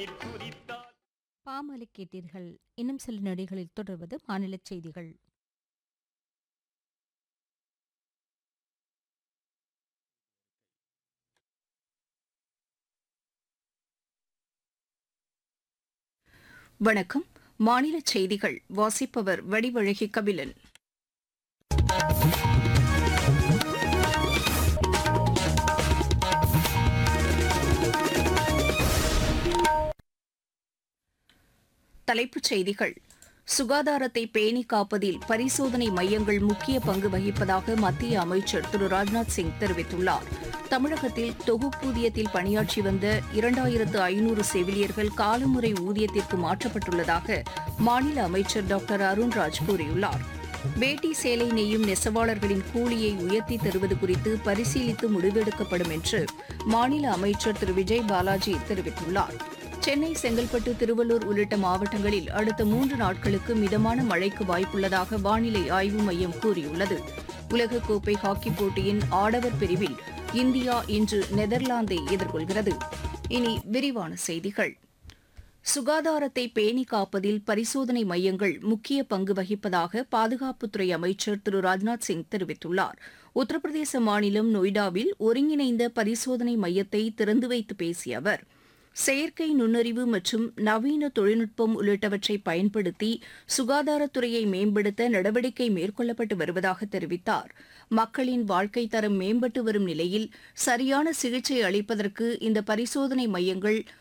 பாமலை கேட்டீர்கள் இன்னும் சில நொடிகளில் தொடர்வது மாநில செய்திகள் வணக்கம் மாநில செய்திகள் வாசிப்பவர் வடிவழகி கபிலன் தலைப்புச் செய்திகள் சுகாதாரத்தை பேணி காப்பதில் பரிசோதனை மையங்கள் முக்கிய பங்கு வகிப்பதாக மத்திய அமைச்சர் திரு ராஜ்நாத் சிங் தெரிவித்துள்ளார் தமிழகத்தில் தொகுப்பூதியத்தில் பணியாற்றி வந்த இரண்டாயிரத்து ஐநூறு செவிலியர்கள் காலமுறை ஊதியத்திற்கு மாற்றப்பட்டுள்ளதாக மாநில அமைச்சர் டாக்டர் அருண்ராஜ் கூறியுள்ளார் வேட்டி சேலை நெய்யும் நெசவாளர்களின் கூலியை உயர்த்தி தருவது குறித்து பரிசீலித்து முடிவெடுக்கப்படும் என்று மாநில அமைச்சர் திரு விஜய் பாலாஜி தெரிவித்துள்ளார் சென்னை செங்கல்பட்டு திருவள்ளூர் உள்ளிட்ட மாவட்டங்களில் அடுத்த மூன்று நாட்களுக்கு மிதமான மழைக்கு வாய்ப்புள்ளதாக வானிலை ஆய்வு மையம் கூறியுள்ளது உலகக்கோப்பை ஹாக்கிப் போட்டியின் ஆடவர் பிரிவில் இந்தியா இன்று நெதர்லாந்தை எதிர்கொள்கிறது இனி விரிவான செய்திகள் சுகாதாரத்தை பேணி காப்பதில் பரிசோதனை மையங்கள் முக்கிய பங்கு வகிப்பதாக பாதுகாப்புத்துறை அமைச்சர் திரு ராஜ்நாத் சிங் தெரிவித்துள்ளார் உத்தரப்பிரதேச மாநிலம் நொய்டாவில் ஒருங்கிணைந்த பரிசோதனை மையத்தை திறந்து வைத்து பேசிய அவர் செயற்கை நுண்ணறிவு மற்றும் நவீன தொழில்நுட்பம் உள்ளிட்டவற்றை பயன்படுத்தி சுகாதாரத்துறையை மேம்படுத்த நடவடிக்கை மேற்கொள்ளப்பட்டு வருவதாக தெரிவித்தார் மக்களின் வாழ்க்கை தரம் மேம்பட்டு வரும் நிலையில் சரியான சிகிச்சை அளிப்பதற்கு இந்த பரிசோதனை மையங்கள்